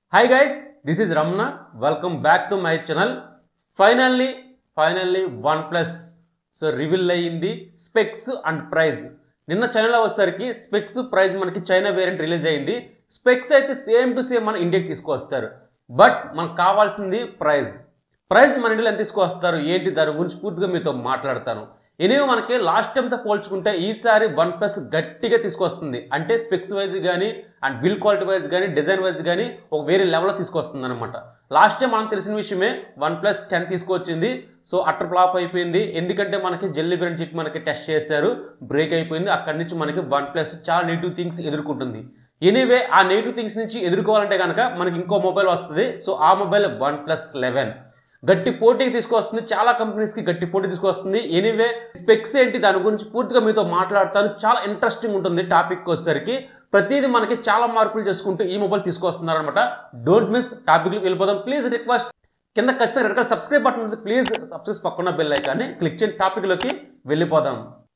hi guys this is Ramana welcome back to my channel finally finally one plus so reveal అయ్యింది specs and price నిన్న చైనాలో వచ్చేసరికి specs price మనకి China variant release అయింది specs అయితే same to same మన ఇండియాకి తీసుకొస్తారు బట్ మనకు కావాల్సింది ప్రైజ్ ప్రైజ్ మన ఇండియాలో ఎంత తీసుకొస్తారు ఏంటి దాని గురించి పూర్తిగా మీతో మాట్లాడతాను ఎనివే మనకి లాస్ట్ టైంతో పోల్చుకుంటే ఈసారి వన్ ప్లస్ గట్టిగా తీసుకొస్తుంది అంటే స్పెక్స్ వైజ్ కానీ అండ్ బిల్ క్వాలిటీ వైజ్ కానీ డిజైన్ వైజ్ కానీ ఒక వేరే లెవెల్లో తీసుకొస్తుంది అనమాట లాస్ట్ టైం మనకు తెలిసిన విషయమే వన్ ప్లస్ టెన్ తీసుకొచ్చింది సో అటర్ ఫ్లాప్ అయిపోయింది ఎందుకంటే మనకి జెల్లీ బ్రెండ్ చిప్ మనకి టెస్ట్ చేశారు బ్రేక్ అయిపోయింది అక్కడి నుంచి మనకి వన్ ప్లస్ చాలా నెగిటివ్ థింగ్స్ ఎదుర్కొంటుంది ఎనీవే ఆ నెగిటివ్ థింగ్స్ నుంచి ఎదుర్కోవాలంటే కనుక మనకి ఇంకో మొబైల్ వస్తుంది సో ఆ మొబైల్ వన్ ప్లస్ లెవెన్ గట్టి పోటీకి తీసుకొస్తుంది చాలా కంపెనీస్కి గట్టి పోటీ తీసుకొస్తుంది ఎనీవే స్పెక్స్ ఏంటి దాని గురించి పూర్తిగా మీతో మాట్లాడతాను చాలా ఇంట్రెస్టింగ్ ఉంటుంది టాపిక్ వచ్చేసరికి ప్రతిదీ మనకి చాలా మార్పులు చేసుకుంటూ ఈ మొబైల్ తీసుకొస్తున్నారు అనమాట డోంట్ మిస్ టాపిక్కి వెళ్ళిపోదాం ప్లీజ్ రిక్వెస్ట్ కింద ఖచ్చితంగా రెడ్ కలర్ సబ్స్క్రైబ్ బటన్ ఉంటుంది ప్లీజ్ సబ్స్క్రైబ్ పక్కన బెల్ ఐకాన్ని క్లిక్ చేయండి టాపిక్లోకి వెళ్ళిపోదాం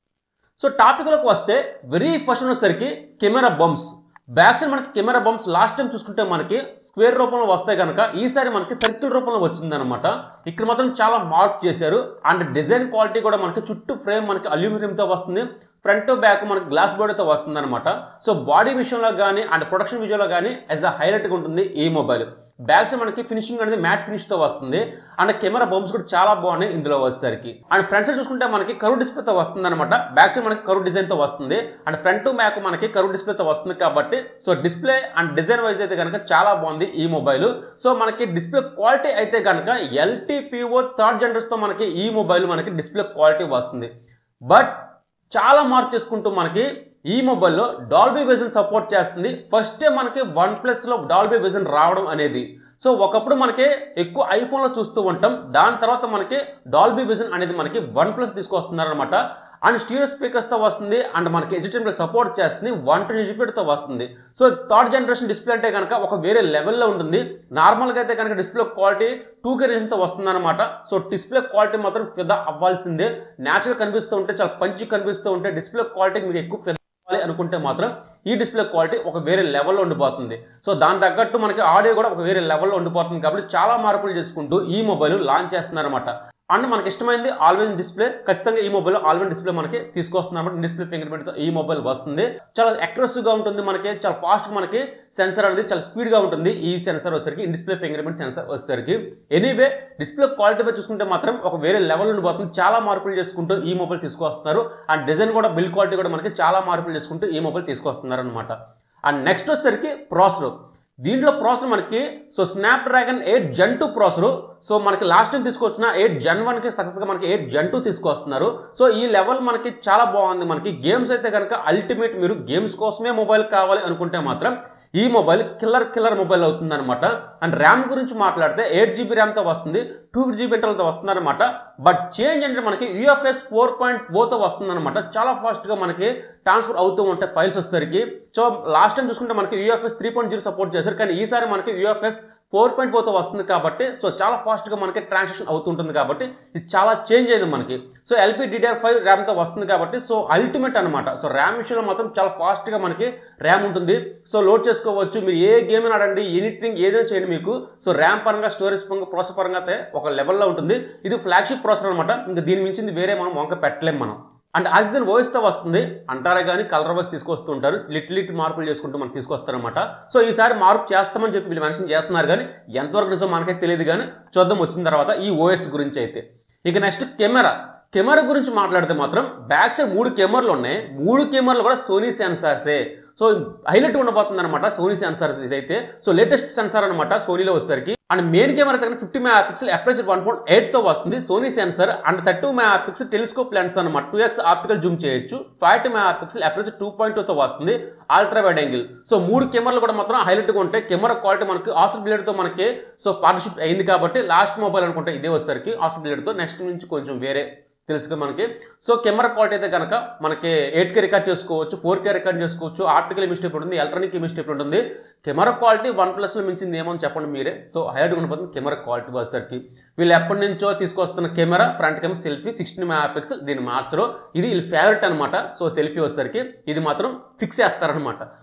సో టాపిక్లోకి వస్తే వెరీ ఫస్ట్ వచ్చేసరికి కెమెరా బంప్స్ బ్యాక్ సైడ్ మనకి కెమెరా బంప్స్ లాస్ట్ టైం చూసుకుంటే మనకి స్క్వేర్ రూపంలో వస్తాయి కనుక ఈసారి మనకి సర్కిల్ రూపంలో వచ్చిందనమాట ఇక్కడ మాత్రం చాలా మార్క్ చేశారు అండ్ డిజైన్ క్వాలిటీ కూడా మనకి చుట్టూ ఫ్రేమ్ మనకి అల్యూమినియంతో వస్తుంది ఫ్రంట్ బ్యాక్ మనకి గ్లాస్ బోర్డ్తో వస్తుంది అనమాట సో బాడీ విషయంలో కానీ అండ్ ప్రొడక్షన్ విజయంలో కానీ యాజ్ అ హైలైట్గా ఉంటుంది ఈ మొబైల్ బ్యాక్ సైడ్ మనకి ఫినిషింగ్ అనేది మ్యాట్ ఫినిష్ తో వస్తుంది అండ్ కెమెరా బంప్స్ కూడా చాలా బాగున్నాయి ఇందులో వచ్చేసరికి అండ్ ఫ్రంట్ సైడ్ చూసుకుంటే మనకి కరువు డిస్ప్లే తో వస్తుంది అనమాట బ్యాక్ సైడ్ మనకి కరువు డిజైన్ తో వస్తుంది అండ్ ఫ్రంట్ బ్యాక్ మనకి కరువు డిస్ప్లే తో వస్తుంది కాబట్టి so display and design wise అయితే కనుక చాలా బాగుంది ఈ మొబైల్ సో మనకి డిస్ప్లే క్వాలిటీ అయితే కనుక ఎల్టీపీఓ థర్డ్ జనరేషన్ తో మనకి ఈ మొబైల్ మనకి డిస్ప్లే క్వాలిటీ వస్తుంది బట్ చాలా మార్క్ చేసుకుంటూ మనకి ఈ మొబైల్లో డాల్బీ విజన్ సపోర్ట్ చేస్తుంది ఫస్టే మనకి వన్ ప్లస్లో డాల్బీ విజన్ రావడం అనేది సో ఒకప్పుడు మనకి ఎక్కువ ఐఫోన్లో చూస్తూ ఉంటాం దాని తర్వాత మనకి డాల్బీ విజన్ అనేది మనకి వన్ ప్లస్ తీసుకొస్తున్నారనమాట అండ్ స్టీరియో స్పీకర్స్తో వస్తుంది అండ్ మనకి హెచ్డిఎంఐ సపోర్ట్ చేస్తుంది వన్ ట్వంటీ జీపీతో వస్తుంది సో థర్డ్ జనరేషన్ డిస్ప్లే అంటే కనుక ఒక వేరే లెవెల్లో ఉంటుంది నార్మల్గా అయితే కనుక డిస్ప్లే క్వాలిటీ టూ కే రేంజ్తో వస్తుంది అనమాట సో డిస్ప్లే క్వాలిటీ మాత్రం ఫిదా అవ్వాల్సిందే న్యాచురల్ కనిపిస్తూ ఉంటే చాలా పంచి కనిపిస్తూ ఉంటే డిస్ప్లే క్వాలిటీ మీకు ఎక్కువ ఫిదా అవ్వాలి అనుకుంటే మాత్రం ఈ డిస్ప్లే క్వాలిటీ ఒక వేరే లెవెల్లో ఉండిపోతుంది సో దాని తగ్గట్టు మనకి ఆడియో కూడా ఒక వేరే లెవెల్లో ఉండిపోతుంది కాబట్టి చాలా మార్పులు చేసుకుంటూ ఈ మొబైల్ లాంచ్ చేస్తున్నారన్నమాట అండ్ మనకి ఇష్టమైంది ఆల్వేజ్ డిస్ప్లే ఖచ్చితంగా ఈ మొబైల్ ఆల్వేజ్ డిస్ప్లే మనకి తీసుకొస్తున్నమాట డిస్ప్లే ఫింగర్ ప్రింట్తో ఈ మొబైల్ వస్తుంది చాలా అక్యురస్గా ఉంటుంది మనకి చాలా ఫాస్ట్ మనకి సెన్సర్ అనేది చాలా స్పీడ్గా ఉంటుంది ఈ సెన్సర్ వచ్చేసరికి డిస్ప్లే ఫింగర్ ప్రింట్ సెన్సర్ వచ్చేసరికి ఎనీవే డిస్ప్లే క్వాలిటీ పై చూసుకుంటే మాత్రం ఒక వేరే లెవెల్ ఉండిపోతుంది చాలా మార్పులు చేసుకుంటూ ఈ మొబైల్ తీసుకొస్తున్నారు అండ్ డిజైన్ కూడా బిల్ క్వాలిటీ కూడా మనకి చాలా మార్పులు చేసుకుంటూ ఈ మొబైల్ తీసుకొస్తున్నారు అనమాట అండ్ నెక్స్ట్ వచ్చేసరికి ప్రాసెసర్ దీంట్లో ప్రాసెసర్ మనకి so Snapdragon eight gen two processor so మనకి లాస్ట్ టైం తీసుకొచ్చిన ఎయిట్ జన్ వన్కి సక్సెస్గా మనకి ఎయిట్ జన్ టూ తీసుకొస్తున్నారు సో ఈ లెవెల్ మనకి చాలా బాగుంది మనకి గేమ్స్ అయితే కనుక అల్టిమేట్ మీరు గేమ్స్ కోసమే మొబైల్ కావాలి అనుకుంటే మాత్రం ఈ మొబైల్ కిల్లర్ కిల్లర్ మొబైల్ అవుతుంది అనమాట అండ్ ర్యామ్ గురించి మాట్లాడితే ఎయిట్ జీబీ ర్యామ్తో వస్తుంది టూ జీబీ ఇంటర్తో వస్తుంది అనమాట బట్ చేంజ్ అంటే మనకి యూఎఫ్ఎస్ ఫోర్ పాయింట్ ఫోర్తో వస్తుంది అనమాట చాలా ఫాస్ట్గా మనకి ట్రాన్స్ఫర్ అవుతూ ఉంటాయి ఫైల్స్ వచ్చేసరికి సో లాస్ట్ టైం చూసుకుంటే మనకి UFS three point zero support చేశారు కానీ ఈసారి మనకి యూఎఫ్ఎస్ ఫోర్ పాయింట్ ఫోర్తో వస్తుంది కాబట్టి సో చాలా ఫాస్ట్గా మనకి ట్రాన్సాక్షన్ అవుతుంటుంది కాబట్టి ఇది చాలా చేంజ్ అయింది మనకి సో ఎల్పీ డిడిఆర్ ఫైవ్ ర్యామ్తో వస్తుంది కాబట్టి సో అల్టిమేట్ అనమాట సో ర్యామ్ విషయంలో మాత్రం చాలా ఫాస్ట్గా మనకి ర్యామ్ ఉంటుంది సో లోడ్ చేసుకోవచ్చు మీరు ఏ గేమ్ ఆడండి ఎనీథింగ్ ఏదైనా చేయండి మీకు సో ర్యామ్ పరంగా స్టోరేజ్ పరంగా ప్రాసెస్ పరంగా అయితే ఒక లెవెల్లో ఉంటుంది ఇది ఫ్లాగ్షిప్ ప్రాసెసర్ అనమాట ఇంకా దీని మించింది వేరే మనం వంక పెట్టలేం మనం అండ్ ఆక్సిజన్ వాయిస్తో వస్తుంది అంటారే కానీ కలర్ వాయిస్ తీసుకొస్తుంటారు లిట్ లిట్ మార్పులు చేసుకుంటూ మనకు తీసుకొస్తారనమాట సో ఈసారి మార్పు చేస్తామని చెప్పి వీళ్ళు మెన్షన్ చేస్తున్నారు కానీ ఎంతవరకు నిజం మనకైతే తెలియదు కానీ చూద్దాం వచ్చిన తర్వాత ఈ ఓఎస్ గురించి అయితే ఇక నెక్స్ట్ కెమెరా కెమెరా గురించి మాట్లాడితే మాత్రం బ్యాక్ సైడ్ మూడు కెమెరాలు ఉన్నాయి మూడు కెమెరాలు కూడా సోనీ సెన్సార్సే సో హైలైట్ ఉండబోతుంది అనమాట సోనీ సెన్సార్ ఇదైతే సో లేటెస్ట్ సెన్సార్ అనమాట సోనీలో వచ్చేసరికి అండ్ మెయిన్ కెమెరా దగ్గర fifty megapixel aperture one point ఎయిట్తో వస్తుంది Sony sensor and thirty megapixel telescope lens అనమాట టూ ఎక్స్ ఆప్టికల్ జూమ్ చేయొచ్చు five megapixel aperture two point టూతో వస్తుంది అల్ట్రా వైడ్ యాంగిల్ సో మూడు కెమెరాలు కూడా మాత్రం హైలైట్గా ఉంటాయి కెమెరా క్వాలిటీ మనకి ఆసర్ బ్లేడ్తో మనకి సో పార్ట్నర్షిప్ అయింది కాబట్టి లాస్ట్ మొబైల్ అనుకుంటే ఇదే వచ్చేసరికి ఆసర్ బ్లేడ్తో నెక్స్ట్ నుంచి కొంచెం వేరే తెలుసుగా మనకి సో కెమెరా క్వాలిటీ అయితే కనుక మనకి ఎయిట్ కే రికార్డ్ చేసుకోవచ్చు ఫోర్ కే రికార్డ్ చేసుకోవచ్చు ఆప్టికల్ ఇమిస్టేప్ ఉంటుంది ఎలక్ట్రానిక్ ఇమిస్టేప్ ఉంటుంది కెమెరా క్వాలిటీ వన్ ప్లస్లో మించింది ఏమో అని చెప్పండి మీరే సో హైలైట్ ఉండిపోతుంది కెమెరా క్వాలిటీ వచ్చేసరికి వీళ్ళు ఎప్పటి నుంచో తీసుకొస్తున్న camera front camera selfie sixteen megapixel దీన్ని మార్చరు ఇది వీళ్ళ ఫేవరెట్ అనమాట సో సెల్ఫీ వచ్చేసరికి ఇది మాత్రం ఫిక్స్ చేస్తారనమాట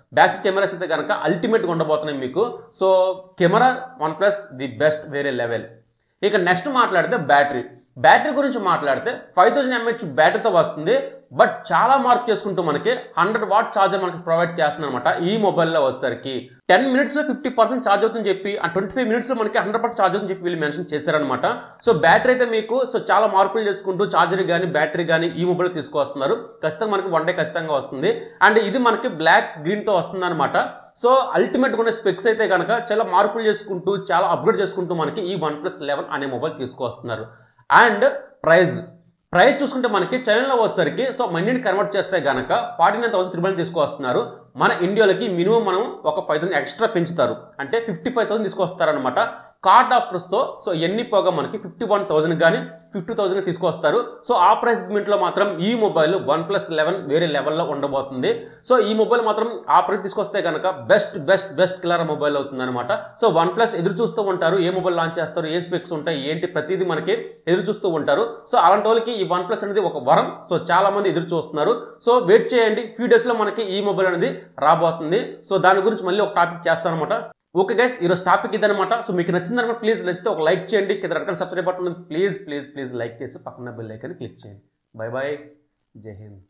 బ్యాక్ సైడ్ కెమెరాస్ అయితే కనుక అల్టిమేట్గా ఉండబోతున్నాయి మీకు so camera OnePlus the best వేరే లెవెల్ ఇక నెక్స్ట్ మాట్లాడితే బ్యాటరీ బ్యాటరీ గురించి మాట్లాడితే ఫైవ్ థౌసండ్ ఎంహెచ్ బ్యాటరీతో వస్తుంది బట్ చాలా మార్క్ చేసుకుంటూ మనకి హండ్రెడ్ వాట్ ఛార్జర్ మనకి ప్రొవైడ్ చేస్తుంది అనమాట ఈ మొబైల్లో వచ్చేసరికి టెన్ మినిట్స్లో ఫిఫ్టీ పర్సెంట్ ఛార్జ్ అవుతుందని చెప్పి ఆ ట్వంటీ ఫైవ్ మినిట్స్లో మనకి హండ్రెడ్ పర్సెంట్ ఛార్జ్ అవుతుందని చెప్పి వీళ్ళు మెన్షన్ చేశారనమాట సో బ్యాటరీ అయితే మీకు సో చాలా మార్పులు చేసుకుంటూ ఛార్జర్ కానీ బ్యాటరీ కానీ ఈ మొబైల్ తీసుకొస్తున్నారు ఖచ్చితంగా మనకి వన్ డే ఖచ్చితంగా వస్తుంది అండ్ ఇది మనకి బ్లాక్ గ్రీన్తో వస్తుంది అనమాట సో అల్టిమేట్ ఉన్న స్పెక్స్ అయితే కనుక చాలా మార్పులు చేసుకుంటూ చాలా అప్గ్రేడ్ చేసుకుంటూ మనకి ఈ వన్ ప్లస్ లెవెన్ అనే మొబైల్ తీసుకొస్తున్నారు అండ్ ప్రైజ్ ప్రైస్ చూసుకుంటే మనకి చైనాలో వచ్చేసరికి సో మనీని కన్వర్ట్ చేస్తే కనుక ఫార్టీ నైన్ థౌసండ్ త్రిబుల్ తీసుకొస్తున్నారు మన ఇండియాలోకి మినిమం మనం ఒక ఫైవ్ థౌసండ్ ఎక్స్ట్రా పెంచుతారు అంటే ఫిఫ్టీ ఫైవ్ థౌసండ్ తీసుకొస్తారనమాట కార్డ్ ఆఫర్స్తో సో ఎన్ని పోగా మనకి ఫిఫ్టీ వన్ థౌసండ్ కానీ ఫిఫ్టీ థౌసండ్ తీసుకొస్తారు సో ఆ ప్రైస్ లో మాత్రం ఈ మొబైల్ వన్ ప్లస్ లెవెన్ వేరే లెవెల్లో ఉండబోతుంది సో ఈ మొబైల్ మాత్రం ఆ ప్రైస్ తీసుకొస్తే కనుక best best best killer mobile అవుతుంది అనమాట సో వన్ ప్లస్ ఎదురు చూస్తూ ఉంటారు ఏ మొబైల్ లాంచ్ చేస్తారు ఏ స్పెక్స్ ఉంటాయి ఏంటి ప్రతిదీ మనకి ఎదురు చూస్తూ ఉంటారు సో అలాంటి వాళ్ళకి ఈ వన్ ప్లస్ అనేది ఒక వరం సో చాలా మంది ఎదురు చూస్తున్నారు సో వెయిట్ చేయండి ఫ్యూ డేస్లో మనకి ఈ మొబైల్ అనేది రాబోతుంది సో దాని గురించి మళ్ళీ ఒక టాపిక్ చేస్తాను అనమాట ఓకే గైస్ ఈరోజు టాపిక్ ఇదనమాట సో మీకు నచ్చిందనమాట ప్లీజ్ నచ్చితే ఒక లైక్ చేయండి కింద రకరకాల సబ్స్క్రైబ్ బటన్ ఉంది ప్లీజ్ ప్లీజ్ ప్లీజ్ లైక్ చేసి పక్కన బెల్ ఐకాన్ క్లిక్ చేయండి బై బాయ్ జై హింద్